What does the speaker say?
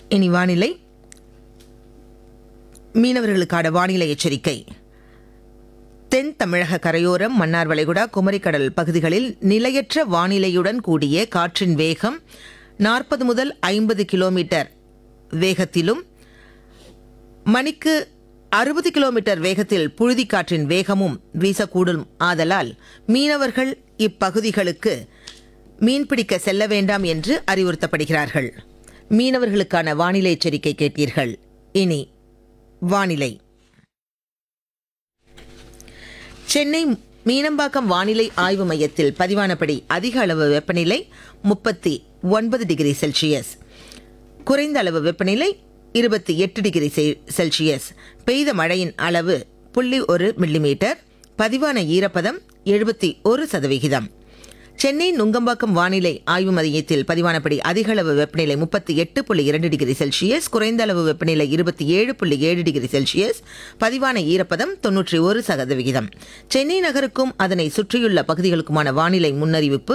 இனி வானிலை மீனவர்களுக்கான வானிலை எச்சரிக்கை தென் தமிழக கரையோரம் மன்னார் வளைகுடா குமரிக்கடல் பகுதிகளில் நிலையற்ற வானிலையுடன் கூடிய காற்றின் வேகம் நாற்பது முதல் ஐம்பது கிலோமீட்டர் வேகத்திலும் மணிக்கு அறுபது கிலோமீட்டர் வேகத்தில் புழுதிக்காற்றின் வேகமும் வீசக்கூடும் ஆதலால் மீனவர்கள் இப்பகுதிகளுக்கு மீன்பிடிக்க செல்ல வேண்டாம் என்று அறிவுறுத்தப்படுகிறார்கள் மீனவர்களுக்கான வானிலை எச்சரிக்கை கேட்டீர்கள் இனி வானிலை சென்னை மீனம்பாக்கம் வானிலை ஆய்வு மையத்தில் பதிவானபடி அதிக அளவு வெப்பநிலை முப்பத்தி ஒன்பது டிகிரி செல்சியஸ் குறைந்த அளவு வெப்பநிலை இருபத்தி எட்டு டிகிரி செ- செல்சியஸ் பெய்த மழையின் அளவு புள்ளி ஒரு மில்லிமீட்டர் பதிவான ஈரப்பதம் எழுபத்தி ஒரு சதவிகிதம் சென்னை நுங்கம்பாக்கம் வானிலை ஆய்வு மையத்தில் பதிவானபடி அதிக அளவு வெப்பநிலை முப்பத்தி எட்டு புள்ளி இரண்டு டிகிரி செல்சியஸ் குறைந்த அளவு வெப்பநிலை இருபத்தி ஏழு புள்ளி ஏழு டிகிரி செல்சியஸ் பதிவான ஈரப்பதம் தொன்னூற்றி ஒரு சதவிகிதம் சென்னை நகருக்கும் அதனை சுற்றியுள்ள பகுதிகளுக்குமான வானிலை முன்னறிவிப்பு